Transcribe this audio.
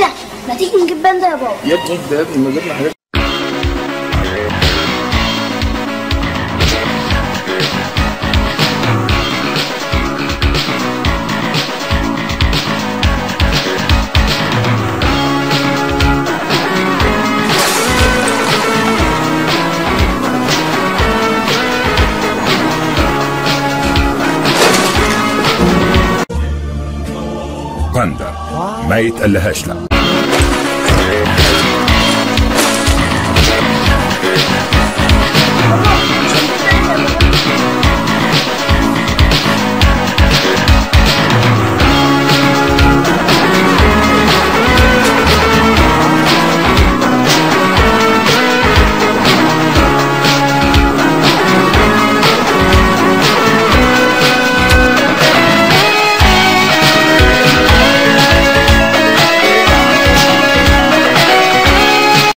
ده ما تيجي نجيب باندا يا بابا يا ابني ده يا ابني ما جبنا حاجات باندا ما يتقلهاش لا